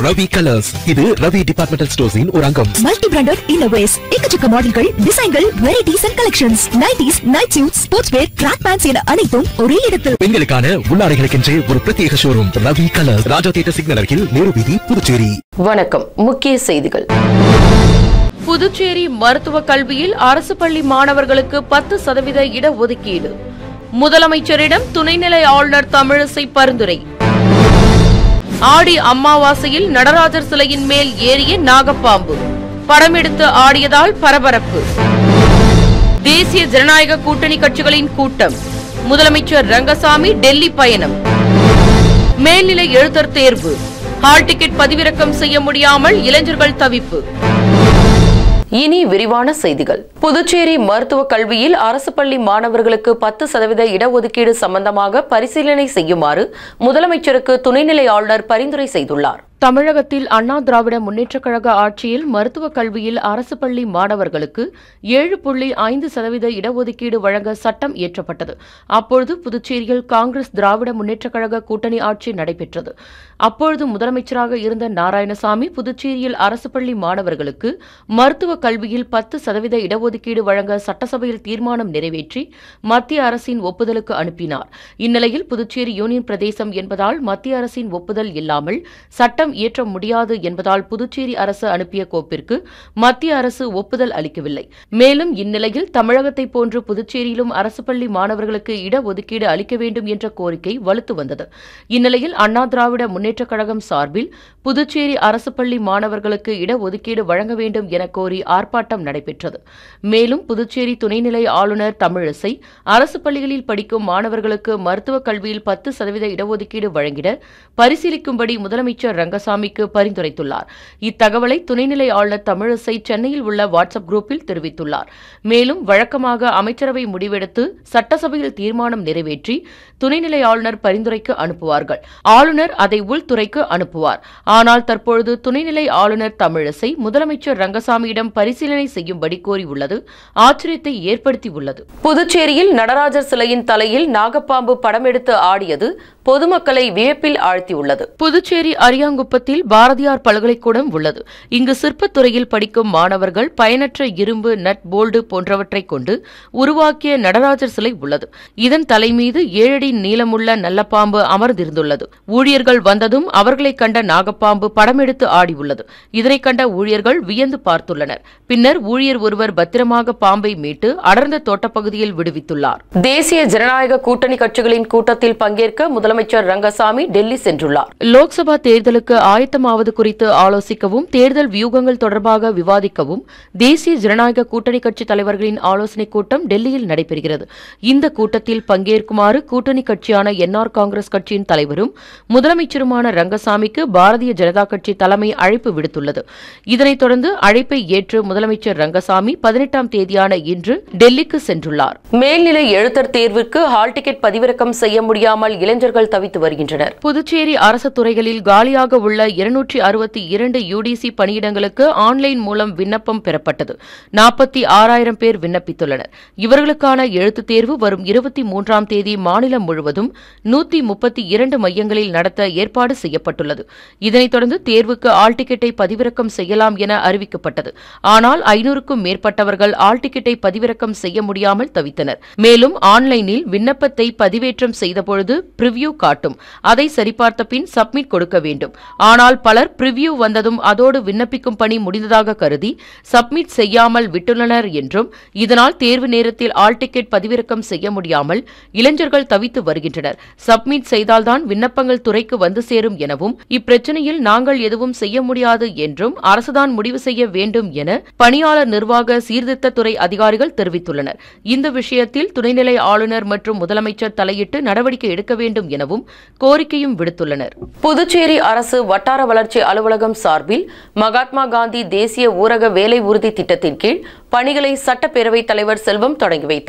Ravi colours இது Ravi departmental ஸ்டோர்ஸின் ஒரு அங்கம் மல்டி பிராண்டட் இன்னோவேஸ் எக்கச்சக்க மாடல்கள் டிசைன்கள் varieties and collections nighties night suit sports wear track pants என அனைத்தும் ஒரே இடத்தில் பெண்களுக்கான உள்ளாடைகளுக்கென்றே ஒரு பிரத்யேக showroom Ravi colours Raja theatre signal அருகில் நேரு வீதி புதுச்சேரி வணக்கம் முக்கிய செய்திகள் புதுச்சேரி மருத்துவ கல்வியில் அரசு பள்ளி மாணவர்களுக்கு பத்து சதவீத இடஒதுக்கீடு முதலமைச்சரிடம் துணைநிலை ஆளுநர் தமிழிசை பரிந்துரை ஆடி அமாவாசையில் நடராஜர் சிலையின் மேல் ஏறிய நாகப்பாம்பு படம் எடுத்து ஆடியதால் பரபரப்பு தேசிய ஜனநாயக கூட்டணி கட்சிகளின் கூட்டம் முதலமைச்சர் ரங்கசாமி டெல்லி பயணம் மேல்நிலை எழுத்தர் தேர்வு ஹால் டிக்கெட் பதிவிறக்கம் செய்ய முடியாமல் இளைஞர்கள் தவிப்பு இனி விரிவான செய்திகள் புதுச்சேரி மருத்துவ கல்வியில் அரசு பள்ளி மாணவர்களுக்கு பத்து சதவீத இடஒதுக்கீடு சம்பந்தமாக பரிசீலனை செய்யுமாறு முதலமைச்சருக்கு துணைநிலை ஆளுநர் பரிந்துரை செய்துள்ளார் தமிழகத்தில் அண்ணா திராவிட முன்னேற்றக் கழக ஆட்சியில் மருத்துவக் கல்வியில் அரசு பள்ளி மாணவர்களுக்கு ஏழு புள்ளி ஐந்து சதவீத இடஒதுக்கீடு வழங்க சட்டம் இயற்றப்பட்டது அப்பொழுது புதுச்சேரியில் காங்கிரஸ் திராவிட முன்னேற்றக் கழக கூட்டணி ஆட்சி நடைபெற்றது அப்பொழுது முதலமைச்சராக இருந்த நாராயணசாமி புதுச்சேரியில் அரசு பள்ளி மாணவர்களுக்கு மருத்துவ கல்வியில் பத்து சதவீத இடஒதுக்கீடு வழங்க சட்டசபையில் தீர்மானம் நிறைவேற்றி மத்திய அரசின் ஒப்புதலுக்கு அனுப்பினார் இந்நிலையில் புதுச்சேரி யூனியன் பிரதேசம் என்பதால் மத்திய அரசின் ஒப்புதல் இல்லாமல் சட்டம் இயற்ற முடியாது என்பதால் புதுச்சேரி அரசு அனுப்பிய கோப்பிற்கு மத்திய அரசு ஒப்புதல் அளிக்கவில்லை மேலும் இந்நிலையில் தமிழகத்தை போன்று புதுச்சேரியிலும் அரசு பள்ளி மாணவர்களுக்கு இடஒதுக்கீடு அளிக்க வேண்டும் என்ற கோரிக்கை வலுத்து வந்தது இந்நிலையில் அண்ணா திராவிட முன்னேற்றக் கழகம் சார்பில் புதுச்சேரி அரசு பள்ளி மாணவர்களுக்கு இடஒதுக்கீடு வழங்க வேண்டும் என கோரி ஆர்ப்பாட்டம் நடைபெற்றது மேலும் புதுச்சேரி துணைநிலை ஆளுநர் தமிழிசை அரசு பள்ளிகளில் படிக்கும் மாணவர்களுக்கு மருத்துவக் கல்வியில் பத்து சதவீத இடஒதுக்கீடு வழங்கிட பரிசீலிக்கும்படி முதலமைச்சர் ரங்கசாமிக்கு பரிந்துரைத்துள்ளார் இத்தகவலை துணைநிலை ஆளுநர் தமிழிசை சென்னையில் உள்ள வாட்ஸ்அப் குரூப்பில் தெரிவித்துள்ளார் மேலும் வழக்கமாக அமைச்சரவை முடிவெடுத்து சட்டசபையில் தீர்மானம் நிறைவேற்றி துணைநிலை ஆளுநர் பரிந்துரைக்கு அனுப்புவார்கள் ஆளுநர் அதை உள்துறைக்கு அனுப்புவார் ஆனால் தற்பொழுது துணைநிலை ஆளுநர் தமிழிசை முதலமைச்சர் ரங்கசாமியிடம் பரிசீலனை செய்யும்படி கோரியுள்ளது ஆச்சரியத்தை ஏற்படுத்தியுள்ளது புதுச்சேரியில் நடராஜர் சிலையின் தலையில் நாகப்பாம்பு படம் எடுத்து ஆடியது பொதுமக்களை வியப்பில் ஆழ்த்தியுள்ளது புதுச்சேரி அரியாங்குப்பத்தில் பாரதியார் பல்கலைக்கூடம் உள்ளது இங்கு சிற்பத்துறையில் படிக்கும் மாணவர்கள் பயனற்ற இரும்பு நட் போல்டு போன்றவற்றை கொண்டு உருவாக்கிய நடராஜர் சிலை உள்ளது இதன் தலைமீது ஏழடி நீளமுள்ள நல்ல பாம்பு அமர்ந்திருந்துள்ளது ஊழியர்கள் வந்ததும் அவர்களை கண்ட நாகப்பாம்பு படமெடுத்து ஆடியுள்ளது இதனை கண்ட ஊழியர்கள் வியந்து பார்த்துள்ளனர் பின்னர் ஊழியர் ஒருவர் பத்திரமாக பாம்பை மீட்டு அடர்ந்த தோட்டப்பகுதியில் விடுவித்துள்ளார் தேசிய ஜனநாயக கூட்டணி கட்சிகளின் கூட்டத்தில் பங்கேற்க முதலமைச்சர் ரங்கசாமி டெல்லி சென்றுள்ளார் லோக்சபா தேர்தலுக்கு ஆயத்தமாவது குறித்து ஆலோசிக்கவும் தேர்தல் வியூகங்கள் தொடர்பாக விவாதிக்கவும் தேசிய ஜனநாயக கூட்டணி கட்சி தலைவர்களின் ஆலோசனைக் கூட்டம் டெல்லியில் நடைபெறுகிறது இந்த கூட்டத்தில் பங்கேற்குமாறு கூட்டணி கட்சியான என்ஆர் காங்கிரஸ் கட்சியின் தலைவரும் முதலமைச்சருமான ரங்கசாமிக்கு பாரதிய ஜனதா கட்சி தலைமை அழைப்பு விடுத்துள்ளது இதனைத் தொடர்ந்து அழைப்பை ஏற்று முதலமைச்சர் ரங்கசாமி பதினெட்டாம் தேதியான இன்று டெல்லிக்கு சென்றுள்ளார் மேல்நிலை எழுத்தர் தேர்விற்கு ஹால் டிக்கெட் பதிவிறக்கம் செய்ய முடியாமல் இளைஞர்கள் தவித்து வருகின்றனர் புதுச்சேரி அரசு துறைகளில் காலியாக உள்ள இருநூற்றி அறுபத்தி இரண்டு யுடிசி பணியிடங்களுக்கு ஆன்லைன் மூலம் விண்ணப்பம் பெறப்பட்டது நாற்பத்தி ஆறாயிரம் பேர் விண்ணப்பித்துள்ளனர் இவர்களுக்கான எழுத்துத் தேர்வு வரும் இருபத்தி மூன்றாம் தேதி மாநிலம் முழுவதும் நூத்தி முப்பத்தி இரண்டு மையங்களில் நடத்த ஏற்பாடு செய்யப்பட்டுள்ளது இதனைத் தொடர்ந்து தேர்வுக்கு ஆல் டிக்கெட்டை பதிவிறக்கம் செய்யலாம் என அறிவிக்கப்பட்டது ஆனால் ஐநூறுக்கும் மேற்பட்டவர்கள் ஆல் டிக்கெட்டை பதிவிறக்கம் செய்ய முடியாமல் தவித்தனர் மேலும் ஆன்லைனில் விண்ணப்பத்தை பதிவேற்றம் செய்தபொழுது பிரிவ்யூ காட்டும் அதை சரிபார்த்த பின் சப்மிட் கொடுக்க வேண்டும் ஆனால் பலர் பிரிவ்யூ வந்ததும் அதோடு விண்ணப்பிக்கும் பணி முடிந்ததாக கருதி சப்மிட் செய்யாமல் விட்டுள்ளனர் என்றும் இதனால் தேர்வு நேரத்தில் ஆல் டிக்கெட் பதிவிறக்கம் செய்ய முடியாமல் இளைஞர்கள் தவித்து வருகின்றனர் சப்மிட் செய்தால்தான் விண்ணப்பங்கள் துறைக்கு வந்து சேரும் எனவும் இப்பிரச்சனையில் நாங்கள் எதுவும் செய்ய முடியாது என்றும் அரசுதான் முடிவு செய்ய வேண்டும் என பணியாளர் நிர்வாக சீர்திருத்தத் துறை அதிகாரிகள் தெரிவித்துள்ளனர் இந்த விஷயத்தில் துணைநிலை ஆளுநர் மற்றும் முதலமைச்சர் தலையிட்டு நடவடிக்கை எடுக்க வேண்டும் எனவும் கோரிக்கையும் விடுத்துள்ளனர் புதுச்சேரி அரசு வட்டார வளர்ச்சி அலுவலகம் சார்பில் மகாத்மா காந்தி தேசிய ஊரக வேலை உறுதி திட்டத்தின் கீழ் பணிகளை சட்டப்பேரவைத் தலைவர் செல்வம் தொடங்கி வைத்தார்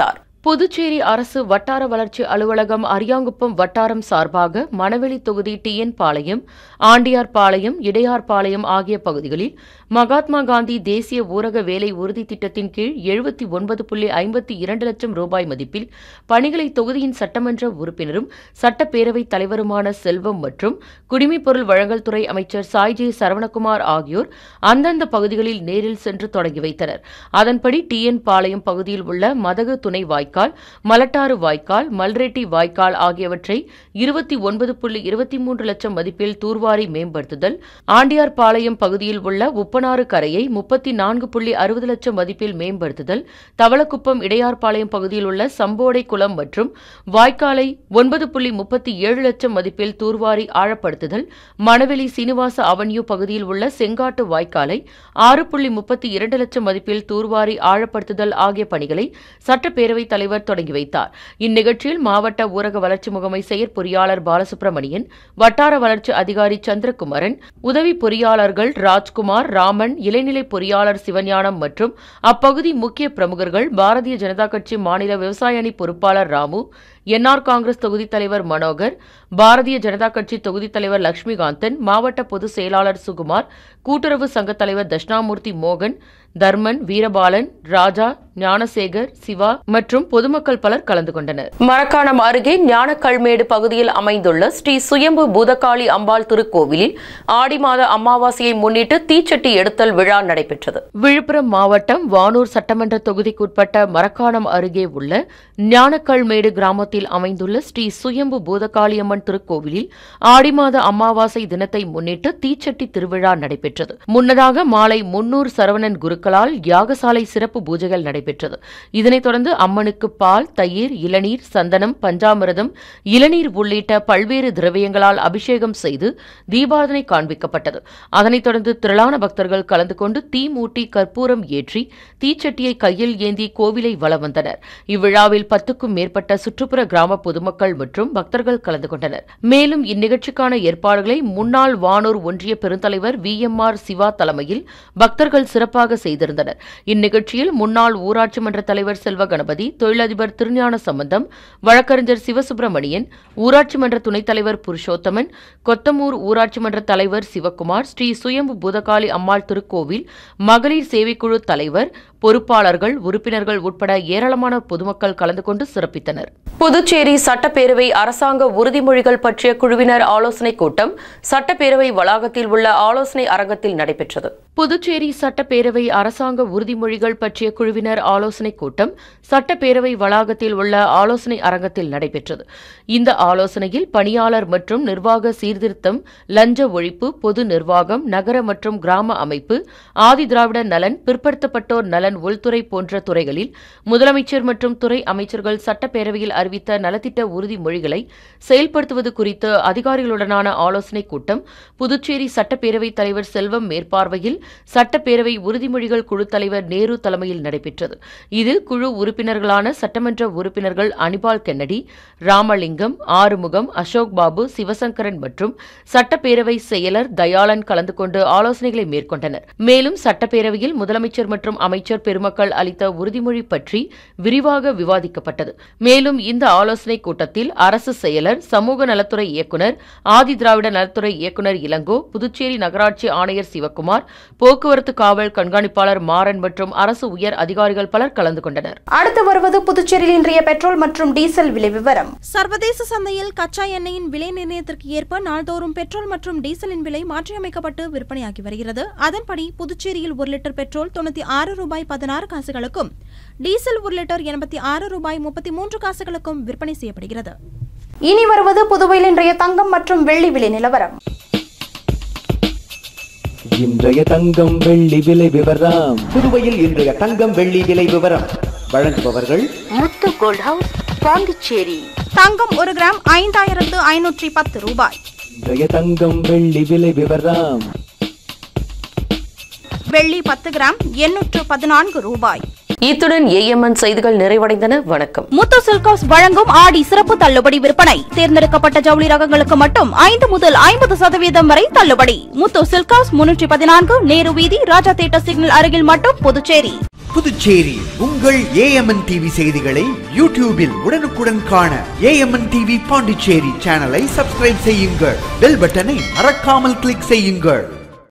புதுச்சேரி அரசு வட்டார வளர்ச்சி அலுவலகம் அரியாங்குப்பம் வட்டாரம் சார்பாக மணவெளி தொகுதி டிஎன் பாளையம் ஆண்டியார் பாளையம் இடையார் பாளையம் ஆகிய பகுதிகளில் மகாத்மா காந்தி தேசிய ஊரக வேலை உறுதி திட்டத்தின் கீழ் எழுபத்தி ஒன்பது புள்ளி ஐம்பத்தி இரண்டு லட்சம் ரூபாய் மதிப்பில் பணிகளை தொகுதியின் சட்டமன்ற உறுப்பினரும் சட்டப்பேரவைத் தலைவருமான செல்வம் மற்றும் குடிமைப்பொருள் வழங்கல் துறை அமைச்சர் சாய்ஜே சரவணகுமார் ஆகியோர் அந்தந்த பகுதிகளில் நேரில் சென்று தொடங்கி வைத்தனர் அதன்படி டிஎன் பாளையம் பகுதியில் உள்ள மதகு துணை வாய்க்கால் மலட்டாறு வாய்க்கால் மல்ரெட்டி வாய்க்கால் ஆகியவற்றை இருபத்தி ஒன்பது புள்ளி இருபத்தி மூன்று லட்சம் மதிப்பில் தூர்வாரி மேம்படுத்துதல் ஆண்டியார் பாளையம் பகுதியில் உள்ள உப்பனாறு கரையை முப்பத்தி நான்கு புள்ளி அறுபது லட்சம் மதிப்பில் மேம்படுத்துதல் தவளக்குப்பம் இடையார்பாளையம் பகுதியில் உள்ள சம்போடை குளம் மற்றும் வாய்க்காலை ஒன்பது புள்ளி முப்பத்தி ஏழு லட்சம் மதிப்பில் தூர்வாரி ஆழப்படுத்துதல் மணவெளி சீனிவாச அவென்யூ பகுதியில் உள்ள செங்காட்டு வாய்க்காலை ஆறு புள்ளி முப்பத்தி இரண்டு லட்சம் மதிப்பில் தூர்வாரி ஆழப்படுத்துதல் ஆகிய பணிகளை சட்டப்பேரவைத் தலைவர் தொடங்கி வைத்தார் இந்நிகழ்ச்சியில் மாவட்ட ஊரக வளர்ச்சி முகமை செயற்பொறியாளர் பாலசுப்ரமணியன் வட்டார வளர்ச்சி அதிகாரி சந்திரகுமரன் உதவி பொறியாளர்கள் ராஜ்குமார் ராமன் இளைநிலை பொறியாளர் சிவஞானம் மற்றும் அப்பகுதி முக்கிய பிரமுகர்கள் பாரதிய ஜனதா கட்சி மாநில விவசாய அணி பொறுப்பாளர் ராமு என்ஆர் காங்கிரஸ் தொகுதித் தலைவர் மனோகர் பாரதிய ஜனதா கட்சி தொகுதித் தலைவர் லட்சுமிகாந்தன் மாவட்ட பொதுச் செயலாளர் சுகுமார் கூட்டுறவு சங்கத் தலைவர் தட்சிணாமூர்த்தி மோகன் தர்மன் வீரபாலன் ராஜா ஞானசேகர் சிவா மற்றும் பொதுமக்கள் பலர் கலந்து கொண்டனர் மரக்காணம் அருகே ஞானக்கல்மேடு பகுதியில் அமைந்துள்ள ஸ்ரீ சுயம்பு பூதகாளி அம்பாள் திருக்கோவிலில் ஆடி மாத அமாவாசையை முன்னிட்டு தீச்சட்டி எடுத்தல் விழா நடைபெற்றது விழுப்புரம் மாவட்டம் வானூர் சட்டமன்ற தொகுதிக்குட்பட்ட மரக்காணம் அருகே உள்ள ஞானக்கல்மேடு கிராமத்தில் அமைந்துள்ள ஸ்ரீ சுயம்பு பூதகாளியம்மன் திருக்கோவிலில் ஆடி மாத அமாவாசை தினத்தை முன்னிட்டு தீச்சட்டி திருவிழா நடைபெற்றது முன்னதாக மாலை முன்னூர் சரவணன் குருக்களால் யாகசாலை சிறப்பு பூஜைகள் நடைபெற்றது இதனைத் தொடர்ந்து அம்மனுக்கு பால் தயிர் இளநீர் சந்தனம் பஞ்சாமிரதம் இளநீர் உள்ளிட்ட பல்வேறு திரவியங்களால் அபிஷேகம் செய்து தீபாரதனை காண்பிக்கப்பட்டது அதனைத் தொடர்ந்து திரளான பக்தர்கள் கலந்து கொண்டு தீ மூட்டி கற்பூரம் ஏற்றி தீச்சட்டியை கையில் ஏந்தி கோவிலை வலம் வந்தனர் இவ்விழாவில் பத்துக்கும் மேற்பட்ட சுற்றுப்புற கிராம பொதுமக்கள் மற்றும் பக்தர்கள் கலந்து கொண்டனர் மேலும் இந்நிகழ்ச்சிக்கான ஏற்பாடுகளை முன்னாள் வானூர் ஒன்றிய பெருந்தலைவர் வி எம் ஆர் சிவா தலைமையில் பக்தர்கள் சிறப்பாக செய்திருந்தனர் இந்நிகழ்ச்சியில் முன்னாள் ஊராட்சி மன்ற தலைவர் செல்வ கணபதி தொழிலதிபர் திருஞான சம்பந்தம் வழக்கறிஞர் சிவசுப்பிரமணியன் ஊராட்சி மன்ற துணைத் தலைவர் புருஷோத்தமன் கொத்தமூர் ஊராட்சி மன்ற தலைவர் சிவக்குமார் ஸ்ரீ சுயம்பு பூதகாளி அம்மாள் திருக்கோவில் மகளிர் சேவைக்குழு தலைவர் பொறுப்பாளர்கள் உறுப்பினர்கள் உட்பட ஏராளமான பொதுமக்கள் கலந்து கொண்டு சிறப்பித்தனர் புதுச்சேரி சட்டப்பேரவை அரசாங்க உறுதிமொழிகள் பற்றிய குழுவினர் ஆலோசனைக் கூட்டம் சட்டப்பேரவை வளாகத்தில் உள்ள ஆலோசனை அரங்கத்தில் நடைபெற்றது புதுச்சேரி சட்டப்பேரவை அரசாங்க உறுதிமொழிகள் பற்றிய குழுவினர் ஆலோசனைக் கூட்டம் சட்டப்பேரவை வளாகத்தில் உள்ள ஆலோசனை அரங்கத்தில் நடைபெற்றது இந்த ஆலோசனையில் பணியாளர் மற்றும் நிர்வாக சீர்திருத்தம் லஞ்ச ஒழிப்பு பொது நிர்வாகம் நகர மற்றும் கிராம அமைப்பு ஆதிதிராவிட நலன் பிற்படுத்தப்பட்டோர் நலன் உள்துறை போன்ற துறைகளில் முதலமைச்சர் மற்றும் துறை அமைச்சர்கள் சட்டப்பேரவையில் அறிவித்த நலத்திட்ட உறுதிமொழிகளை செயல்படுத்துவது குறித்து அதிகாரிகளுடனான ஆலோசனைக் கூட்டம் புதுச்சேரி சட்டப்பேரவைத் தலைவர் செல்வம் மேற்பார்வையில் சட்டப்பேரவை உறுதிமொழிகள் குழு தலைவர் நேரு தலைமையில் நடைபெற்றது இதில் குழு உறுப்பினர்களான சட்டமன்ற உறுப்பினர்கள் அனிபால் கென்னடி ராமலிங்கம் ஆறுமுகம் அசோக் பாபு சிவசங்கரன் மற்றும் சட்டப்பேரவை செயலர் தயாளன் கலந்து கொண்டு ஆலோசனைகளை மேற்கொண்டனர் மேலும் சட்டப்பேரவையில் முதலமைச்சர் மற்றும் அமைச்சர் பெருமக்கள் அளித்த உறுதிமொழி பற்றி விரிவாக விவாதிக்கப்பட்டது மேலும் இந்த ஆலோசனைக் கூட்டத்தில் அரசு செயலர் சமூக நலத்துறை இயக்குநர் ஆதி திராவிட நலத்துறை இயக்குநர் இளங்கோ புதுச்சேரி நகராட்சி ஆணையர் சிவக்குமார் போக்குவரத்து காவல் கண்காணிப்பாளர் மாறன் மற்றும் அரசு உயர் அதிகாரிகள் பலர் கலந்து கொண்டனர் அடுத்து வருவது புதுச்சேரியில் இன்றைய பெட்ரோல் மற்றும் டீசல் விலை விவரம் சர்வதேச சந்தையில் கச்சா எண்ணெயின் விலை நிர்ணயத்திற்கு ஏற்ப நாள்தோறும் பெட்ரோல் மற்றும் டீசலின் விலை மாற்றியமைக்கப்பட்டு விற்பனையாகி வருகிறது அதன்படி புதுச்சேரியில் ஒரு லிட்டர் பெட்ரோல் தொண்ணூத்தி ஆறு ரூபாய் பதினாறு காசுகளுக்கும் டீசல் ஒரு லிட்டர் எண்பத்தி ஆறு ரூபாய் முப்பத்தி மூன்று காசுகளுக்கும் விற்பனை செய்யப்படுகிறது இனி வருவது புதுவையில் இன்றைய தங்கம் மற்றும் வெள்ளி விலை நிலவரம் இன்றைய தங்கம் வெள்ளி விலை விவரம் புதுவையில் இன்றைய தங்கம் வெள்ளி விலை விவரம் வழங்குபவர்கள் முத்து கோல்ட் ஹவுஸ் பாண்டிச்சேரி தங்கம் ஒரு கிராம் ஐந்தாயிரத்து ஐநூற்றி பத்து ரூபாய் இன்றைய தங்கம் வெள்ளி விலை விவரம் வெள்ளி பத்து கிராம் எண்ணூற்று பதினான்கு ரூபாய் இத்துடன் ஏஎம்என் செய்திகள் நிறைவடைந்தன வணக்கம் முத்து சில்காஸ் வழங்கும் ஆடி சிறப்பு தள்ளுபடி விற்பனை தேர்ந்தெடுக்கப்பட்ட ஜவுளி ரகங்களுக்கு மட்டும் ஐந்து முதல் ஐம்பது சதவீதம் வரை தள்ளுபடி முத்து சில்காஸ் முன்னூற்றி பதினான்கு நேரு வீதி ராஜா தேட்டர் சிக்னல் அருகில் மட்டும் புதுச்சேரி புதுச்சேரி உங்கள் ஏஎம்என் டிவி செய்திகளை யூடியூபில் உடனுக்குடன் காண ஏஎம்என் டிவி பாண்டிச்சேரி சேனலை சப்ஸ்கிரைப் செய்யுங்கள் பெல் பட்டனை மறக்காமல் கிளிக் செய்யுங்கள்